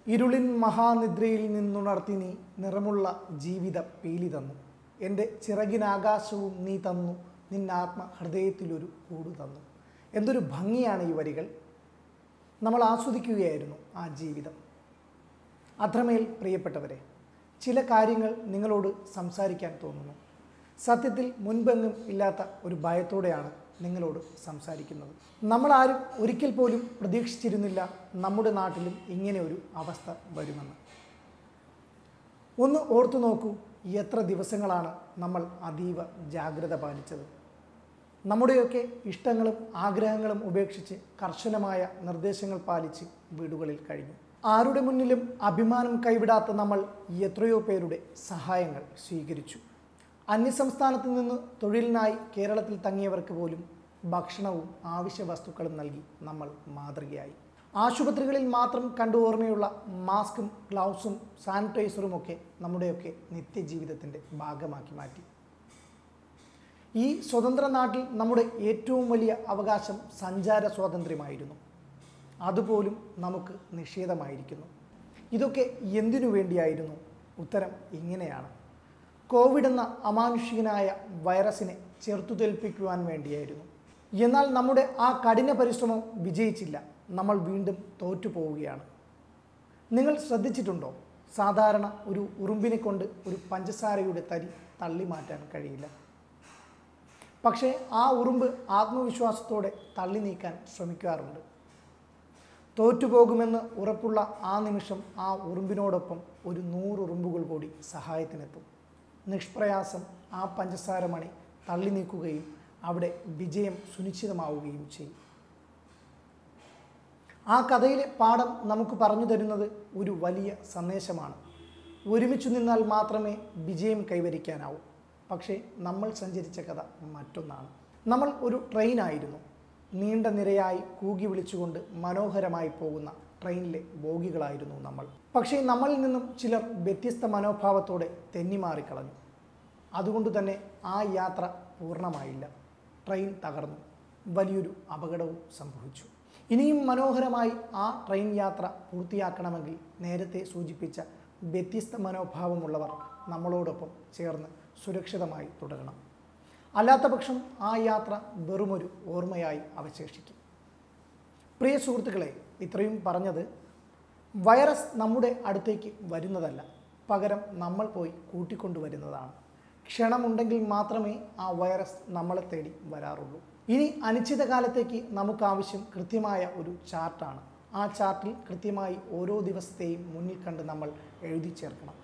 ഇരുളിൻ മഹാനിദ്രയിൽ നിന്നുണർത്തി നീ നിറമുള്ള ജീവിത പീലി തന്നു എൻ്റെ ചിറകിനാകാശവും നീ തന്നു നിന്നാത്മ ഹൃദയത്തിലൊരു കൂട് തന്നു എന്തൊരു ഭംഗിയാണ് ഈ വരികൾ നമ്മൾ ആസ്വദിക്കുകയായിരുന്നു ആ ജീവിതം അത്രമേൽ പ്രിയപ്പെട്ടവരെ ചില കാര്യങ്ങൾ നിങ്ങളോട് സംസാരിക്കാൻ തോന്നുന്നു സത്യത്തിൽ മുൻപെങ്ങും ഇല്ലാത്ത ഒരു ഭയത്തോടെയാണ് നിങ്ങളോട് സംസാരിക്കുന്നത് നമ്മളാരും ഒരിക്കൽ പോലും പ്രതീക്ഷിച്ചിരുന്നില്ല നമ്മുടെ നാട്ടിലും ഇങ്ങനെ ഒരു അവസ്ഥ വരുമെന്ന് ഒന്ന് ഓർത്തു നോക്കൂ എത്ര ദിവസങ്ങളാണ് നമ്മൾ അതീവ ജാഗ്രത പാലിച്ചത് നമ്മുടെയൊക്കെ ഇഷ്ടങ്ങളും ആഗ്രഹങ്ങളും ഉപേക്ഷിച്ച് കർശനമായ നിർദ്ദേശങ്ങൾ പാലിച്ച് വീടുകളിൽ കഴിഞ്ഞു ആരുടെ മുന്നിലും അഭിമാനം കൈവിടാത്ത നമ്മൾ എത്രയോ പേരുടെ സഹായങ്ങൾ സ്വീകരിച്ചു അന്യസംസ്ഥാനത്ത് നിന്ന് തൊഴിലിനായി കേരളത്തിൽ തങ്ങിയവർക്ക് പോലും ഭക്ഷണവും ആവശ്യ വസ്തുക്കളും നൽകി നമ്മൾ മാതൃകയായി ആശുപത്രികളിൽ മാത്രം കണ്ടു ഓർമ്മയുള്ള മാസ്കും ഗ്ലൗസും സാനിറ്റൈസറും ഒക്കെ നമ്മുടെയൊക്കെ നിത്യജീവിതത്തിൻ്റെ ഭാഗമാക്കി മാറ്റി ഈ സ്വതന്ത്ര നാട്ടിൽ നമ്മുടെ ഏറ്റവും വലിയ അവകാശം സഞ്ചാര സ്വാതന്ത്ര്യമായിരുന്നു അതുപോലും നമുക്ക് നിഷേധമായിരിക്കുന്നു ഇതൊക്കെ എന്തിനു വേണ്ടിയായിരുന്നു ഉത്തരം ഇങ്ങനെയാണ് കോവിഡ് എന്ന അമാനുഷികനായ വൈറസിനെ ചെറുത്തുതേൽപ്പിക്കുവാൻ വേണ്ടിയായിരുന്നു എന്നാൽ നമ്മുടെ ആ കഠിന പരിശ്രമം വിജയിച്ചില്ല നമ്മൾ വീണ്ടും തോറ്റു പോവുകയാണ് നിങ്ങൾ ശ്രദ്ധിച്ചിട്ടുണ്ടോ സാധാരണ ഒരു ഉറുമ്പിനെ കൊണ്ട് ഒരു പഞ്ചസാരയുടെ തരി തള്ളി മാറ്റാൻ കഴിയില്ല പക്ഷേ ആ ഉറുമ്പ് ആത്മവിശ്വാസത്തോടെ തള്ളി നീക്കാൻ ശ്രമിക്കാറുണ്ട് തോറ്റുപോകുമെന്ന് ഉറപ്പുള്ള ആ നിമിഷം ആ ഉറുമ്പിനോടൊപ്പം ഒരു നൂറ് ഉറുമ്പുകൾ കൂടി സഹായത്തിനെത്തും നിഷ്പ്രയാസം ആ പഞ്ചസാര മണി തള്ളി നീക്കുകയും അവിടെ വിജയം സുനിശ്ചിതമാവുകയും ചെയ്യും ആ കഥയിലെ പാഠം നമുക്ക് പറഞ്ഞു തരുന്നത് ഒരു വലിയ സന്ദേശമാണ് ഒരുമിച്ചു നിന്നാൽ മാത്രമേ വിജയം കൈവരിക്കാനാവൂ പക്ഷേ നമ്മൾ സഞ്ചരിച്ച കഥ മറ്റൊന്നാണ് നമ്മൾ ഒരു ട്രെയിനായിരുന്നു നീണ്ട നിരയായി കൂകി വിളിച്ചുകൊണ്ട് മനോഹരമായി പോകുന്ന ട്രെയിനിലെ ബോഗികളായിരുന്നു നമ്മൾ പക്ഷേ നമ്മളിൽ നിന്നും ചിലർ വ്യത്യസ്ത മനോഭാവത്തോടെ തെന്നിമാറിക്കളഞ്ഞു അതുകൊണ്ട് തന്നെ ആ യാത്ര പൂർണ്ണമായില്ല ട്രെയിൻ തകർന്നു വലിയൊരു അപകടവും സംഭവിച്ചു ഇനിയും മനോഹരമായി ആ ട്രെയിൻ യാത്ര പൂർത്തിയാക്കണമെങ്കിൽ നേരത്തെ സൂചിപ്പിച്ച വ്യത്യസ്ത മനോഭാവമുള്ളവർ നമ്മളോടൊപ്പം ചേർന്ന് സുരക്ഷിതമായി തുടരണം അല്ലാത്ത പക്ഷം ആ യാത്ര വെറുമൊരു ഓർമ്മയായി അവശേഷിക്കും പ്രിയ സുഹൃത്തുക്കളെ ഇത്രയും പറഞ്ഞത് വൈറസ് നമ്മുടെ അടുത്തേക്ക് വരുന്നതല്ല പകരം നമ്മൾ പോയി കൂട്ടിക്കൊണ്ടുവരുന്നതാണ് ക്ഷണമുണ്ടെങ്കിൽ മാത്രമേ ആ വൈറസ് നമ്മളെ തേടി വരാറുള്ളൂ ഇനി അനിശ്ചിതകാലത്തേക്ക് നമുക്ക് ആവശ്യം കൃത്യമായ ഒരു ചാർട്ടാണ് ആ ചാർട്ടിൽ കൃത്യമായി ഓരോ ദിവസത്തെയും മുന്നിൽ കണ്ട് നമ്മൾ എഴുതി ചേർക്കണം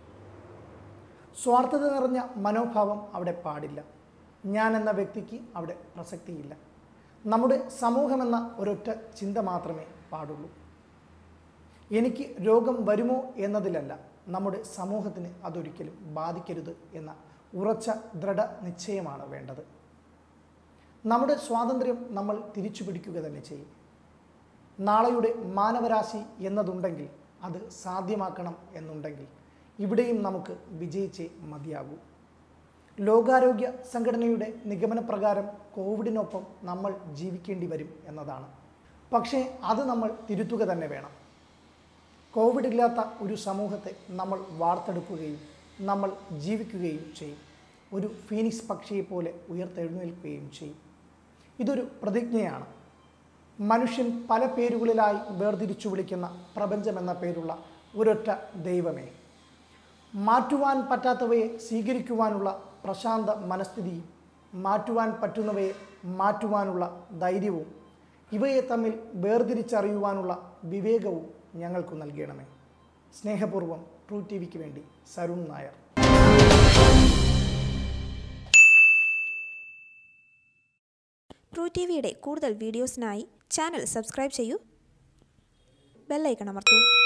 സ്വാർത്ഥത നിറഞ്ഞ മനോഭാവം അവിടെ പാടില്ല ഞാൻ എന്ന വ്യക്തിക്ക് അവിടെ പ്രസക്തിയില്ല നമ്മുടെ സമൂഹമെന്ന ഒരൊറ്റ ചിന്ത മാത്രമേ പാടുള്ളൂ എനിക്ക് രോഗം വരുമോ എന്നതിലല്ല നമ്മുടെ സമൂഹത്തിന് അതൊരിക്കലും ബാധിക്കരുത് എന്ന ഉറച്ച ദൃഢ നിശ്ചയമാണ് വേണ്ടത് നമ്മുടെ സ്വാതന്ത്ര്യം നമ്മൾ തിരിച്ചു പിടിക്കുക തന്നെ ചെയ്യും നാളെയുടെ മാനവരാശി എന്നതുണ്ടെങ്കിൽ അത് സാധ്യമാക്കണം എന്നുണ്ടെങ്കിൽ ഇവിടെയും നമുക്ക് വിജയിച്ചേ മതിയാകൂ ലോകാരോഗ്യ സംഘടനയുടെ നിഗമനപ്രകാരം കോവിഡിനൊപ്പം നമ്മൾ ജീവിക്കേണ്ടി വരും എന്നതാണ് പക്ഷേ അത് നമ്മൾ തിരുത്തുക തന്നെ വേണം കോവിഡ് ഇല്ലാത്ത ഒരു സമൂഹത്തെ നമ്മൾ വാർത്തെടുക്കുകയും നമ്മൾ ജീവിക്കുകയും ചെയ്യും ഒരു ഫീനിക്സ് പക്ഷിയെ പോലെ ഉയർത്തെഴുന്നേൽക്കുകയും ചെയ്യും ഇതൊരു പ്രതിജ്ഞയാണ് മനുഷ്യൻ പല പേരുകളിലായി വേർതിരിച്ചു വിളിക്കുന്ന പ്രപഞ്ചം എന്ന പേരുള്ള ഒരൊറ്റ ദൈവമേ മാറ്റുവാൻ പറ്റാത്തവയെ സ്വീകരിക്കുവാനുള്ള പ്രശാന്ത മനസ്ഥിതിയും മാറ്റുവാൻ പറ്റുന്നവയെ മാറ്റുവാനുള്ള ധൈര്യവും ഇവയെ തമ്മിൽ വേർതിരിച്ചറിയുവാനുള്ള വിവേകവും ഞങ്ങൾക്ക് നൽകണമേ സ്നേഹപൂർവ്വം ട്രൂ ടി വിക്ക് വേണ്ടി സരുൺ നായർ ട്രൂ ടി വിയുടെ കൂടുതൽ വീഡിയോസിനായി ചാനൽ സബ്സ്ക്രൈബ് ചെയ്യൂ ബെല്ലൈക്കൺ അമർത്തൂ